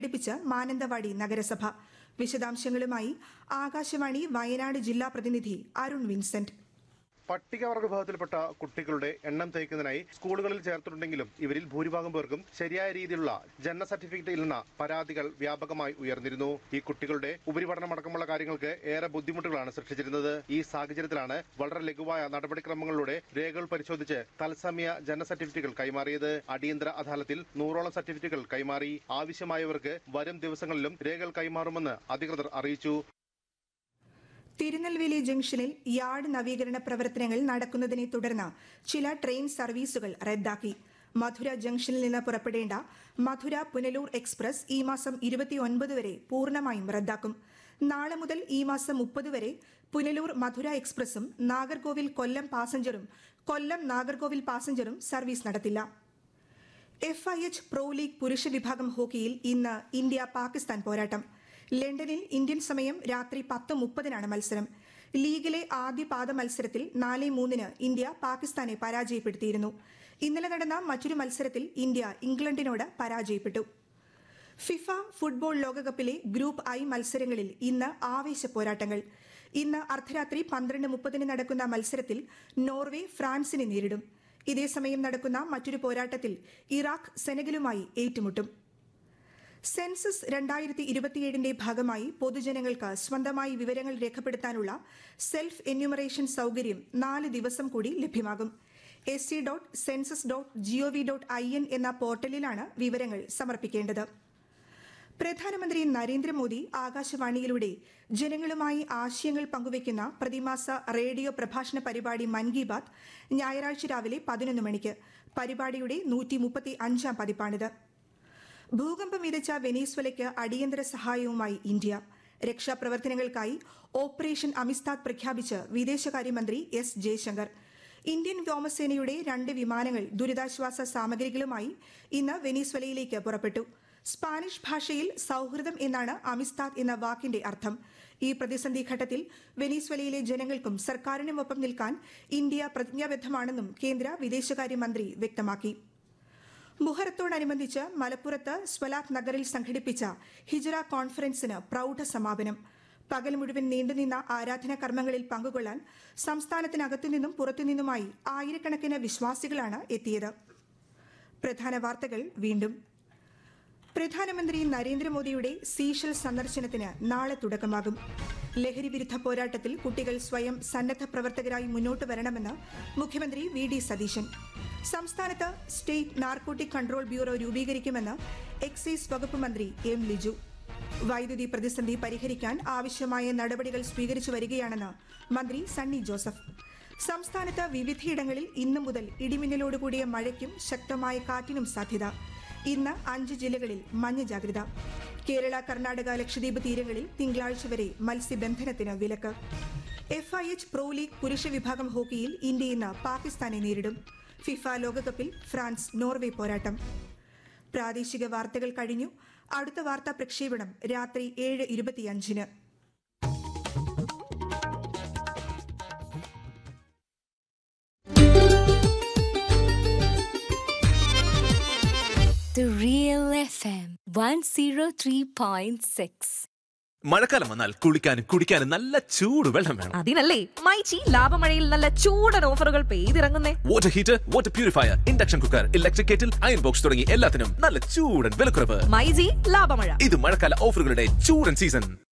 സംഘടിപ്പിച്ച് മാനന്തവാടി നഗരസഭ വിശദാംശങ്ങളുമായി ആകാശവാണി വയനാട് ജില്ലാ പ്രതിനിധി അരുൺ വിൻസെന്റ് പട്ടികവർഗ വിഭാഗത്തിൽപ്പെട്ട കുട്ടികളുടെ എണ്ണം തേക്കുന്നതിനായി സ്കൂളുകളിൽ ചേർത്തിട്ടുണ്ടെങ്കിലും ഇവരിൽ ഭൂരിഭാഗം പേർക്കും ശരിയായ രീതിയിലുള്ള ജനന സർട്ടിഫിക്കറ്റ് ഇല്ലെന്ന പരാതികൾ വ്യാപകമായി ഉയർന്നിരുന്നു ഈ കുട്ടികളുടെ ഉപരിപഠനമടക്കമുള്ള കാര്യങ്ങൾക്ക് ഏറെ ബുദ്ധിമുട്ടുകളാണ് സൃഷ്ടിച്ചിരുന്നത് ഈ സാഹചര്യത്തിലാണ് വളരെ ലഘുവായ നടപടിക്രമങ്ങളിലൂടെ രേഖകൾ പരിശോധിച്ച് തത്സമയ ജനന സർട്ടിഫിക്കറ്റുകൾ കൈമാറിയത് അടിയന്തര അദാലത്തിൽ നൂറോളം സർട്ടിഫിക്കറ്റുകൾ കൈമാറി ആവശ്യമായവർക്ക് വരും ദിവസങ്ങളിലും രേഖകൾ കൈമാറുമെന്ന് അധികൃതർ അറിയിച്ചു തിരുനെൽവേലി ജംഗ്ഷനിൽ യാർഡ് നവീകരണ പ്രവർത്തനങ്ങൾ നടക്കുന്നതിനെ തുടർന്ന് ചില ട്രെയിൻ സർവീസുകൾ റദ്ദാക്കി മധുര ജംഗ്ഷനിൽ നിന്ന് പുറപ്പെടേണ്ട മധുര പുനലൂർ എക്സ്പ്രസ് ഈ മാസം ഇരുപത്തിയൊൻപത് വരെ പൂർണ്ണമായും റദ്ദാക്കും നാളെ മുതൽ ഈ മാസം മുപ്പത് വരെ പുനലൂർ മധുര എക്സ്പ്രസും നാഗർകോവിൽ കൊല്ലം പാസഞ്ചറും കൊല്ലം നാഗർകോവിൽ പാസഞ്ചറും സർവീസ് നടത്തില്ല F I H pro league പുരുഷ വിഭാഗം ഹോക്കിയിൽ ഇന്ന് ഇന്ത്യ പാകിസ്ഥാൻ പോരാട്ടം ലണ്ടനിൽ ഇന്ത്യൻ സമയം രാത്രി പത്ത് മുപ്പതിനാണ് മത്സരം ലീഗിലെ ആദ്യ പാദ മത്സരത്തിൽ നാല് മൂന്നിന് ഇന്ത്യ പാകിസ്ഥാനെ പരാജയപ്പെടുത്തിയിരുന്നു ഇന്നലെ നടന്ന മറ്റൊരു മത്സരത്തിൽ ഇന്ത്യ ഇംഗ്ലണ്ടിനോട് പരാജയപ്പെട്ടു ഫിഫ ഫുട്ബോൾ ലോകകപ്പിലെ ഗ്രൂപ്പ് ഐ മത്സരങ്ങളിൽ ഇന്ന് ആവേശ പോരാട്ടങ്ങൾ ഇന്ന് അർദ്ധരാത്രി പന്ത്രണ്ട് മുപ്പതിന് നടക്കുന്ന മത്സരത്തിൽ നോർവേ ഫ്രാൻസിനെ നേരിടും ഇതേസമയം നടക്കുന്ന മറ്റൊരു പോരാട്ടത്തിൽ ഇറാഖ് സെനഗലുമായി ഏറ്റുമുട്ടും സെൻസസ് രണ്ടായിരത്തി ഇരുപത്തിയേഴിന്റെ ഭാഗമായി പൊതുജനങ്ങൾക്ക് സ്വന്തമായി വിവരങ്ങൾ രേഖപ്പെടുത്താനുള്ള സെൽഫ് എന്യൂമറേഷൻ സൌകര്യം നാല് ദിവസം കൂടി ലഭ്യമാകും S C dot census dot GOV dot I N എന്ന പോർട്ടലിലാണ് വിവരങ്ങൾ സമർപ്പിക്കേണ്ടത് പ്രധാനമന്ത്രി നരേന്ദ്രമോദി ആകാശവാണിയിലൂടെ ജനങ്ങളുമായി ആശയങ്ങൾ പങ്കുവയ്ക്കുന്ന പ്രതിമാസ റേഡിയോ പ്രഭാഷണ പരിപാടി മൻ കി ബാത് ഞായറാഴ്ച രാവിലെ പതിനൊന്ന് മണിക്ക് പരിപാടിയുടെ നൂറ്റി മുപ്പത്തി അഞ്ചാം പതിപ്പാണിത് ഭൂകമ്പം വിതച്ച വെനീസ്വലയ്ക്ക് അടിയന്തര സഹായവുമായി ഇന്ത്യ രക്ഷാപ്രവർത്തനങ്ങൾക്കായി ഓപ്പറേഷൻ അമിസ്താദ് പ്രഖ്യാപിച്ച് വിദേശകാര്യമന്ത്രി എസ് ജയശങ്കർ ഇന്ത്യൻ വ്യോമസേനയുടെ രണ്ട് വിമാനങ്ങൾ ദുരിതാശ്വാസ സാമഗ്രികളുമായി ഇന്ന് വെനീസ്വലയിലേക്ക് പുറപ്പെട്ടു സ്പാനിഷ് ഭാഷയിൽ സൌഹൃദം എന്നാണ് അമിസ്താദ് എന്ന വാക്കിന്റെ അർത്ഥം ഈ പ്രതിസന്ധി ഘട്ടത്തിൽ വെനീസ്വലയിലെ ജനങ്ങൾക്കും സർക്കാരിനുമൊപ്പം നിൽക്കാൻ ഇന്ത്യ പ്രതിജ്ഞാബദ്ധമാണെന്നും കേന്ദ്ര വിദേശകാര്യമന്ത്രി വ്യക്തമാക്കി മുഹറത്തോടനുബന്ധിച്ച് മലപ്പുറത്ത് സ്വലാത്ത് നഗറിൽ സംഘടിപ്പിച്ച ഹിജറ കോൺഫറൻസിന് പ്രൌഢ സമാപനം പകൽ മുഴുവൻ നീണ്ടുനിന്ന ആരാധനാ കർമ്മങ്ങളിൽ പങ്കുകൊള്ളാൻ സംസ്ഥാനത്തിനകത്തുനിന്നും പുറത്തുനിന്നുമായി ആയിരക്കണക്കിന് വിശ്വാസികളാണ് എത്തിയത് പ്രധാന വാർത്തകൾ വീണ്ടും പ്രധാനമന്ത്രി നരേന്ദ്രമോദിയുടെ സീഷൽ സന്ദർശനത്തിന് നാളെ തുടക്കമാകും ലഹരി വിരുദ്ധ പോരാട്ടത്തിൽ കുട്ടികൾ സ്വയം സന്നദ്ധ പ്രവർത്തകരായി മുന്നോട്ട് വരണമെന്ന് മുഖ്യമന്ത്രി വി ഡി സതീശൻ സംസ്ഥാനത്ത് സ്റ്റേറ്റ് നാർക്കോട്ടിക് കൺട്രോൾ ബ്യൂറോ രൂപീകരിക്കുമെന്ന് എക്സൈസ് വകുപ്പ് മന്ത്രി എം ലിജു വൈദ്യുതി പ്രതിസന്ധി പരിഹരിക്കാൻ ആവശ്യമായ നടപടികൾ സ്വീകരിച്ചു വരികയാണെന്ന് മന്ത്രി സണ്ണി ജോസഫ് സംസ്ഥാനത്ത് വിവിധയിടങ്ങളിൽ ഇന്നു മുതൽ ഇടിമിന്നലോടുകൂടിയ മഴയ്ക്കും ശക്തമായ കാറ്റിനും സാധ്യത ഇന്ന് അഞ്ച് ജില്ലകളിൽ മഞ്ഞ ജാഗ്രത കേരള കർണാടക ലക്ഷദ്വീപ് തീരങ്ങളിൽ തിങ്കളാഴ്ച വരെ മത്സ്യബന്ധനത്തിന് വിലക്ക് F I H pro league പുരുഷ വിഭാഗം ഹോക്കിയിൽ ഇന്ത്യ ഇന്ന് പാകിസ്ഥാനെ നേരിടും ഫിഫ ലോകകപ്പിൽ ഫ്രാൻസ് നോർവേ പോരാട്ടം പ്രാദേശിക വാർത്തകൾ കഴിഞ്ഞു അടുത്ത വാർത്താ പ്രക്ഷേപണം രാത്രി ഏഴ് ഇരുപത്തിയഞ്ചിന് The Real FM 103.6. മഴക്കാലം വന്നാൽ കുളിക്കാനും കുടിക്കാനും നല്ല ചൂട് വെള്ളം വേണം അതിനല്ലേ മൈച്ചി ലാഭമഴയിൽ നല്ല ചൂടൻ ഓഫറുകൾ പെയ്തിറങ്ങുന്നേ water heater water purifier induction cooker electric kettle iron box തുടങ്ങി എല്ലാത്തിനും നല്ല ചൂടൻ വിലക്കുറവ് മൈജി ലാഭമഴ ഇത് മഴക്കാല ഓഫറുകളുടെ ചൂടൻ സീസൺ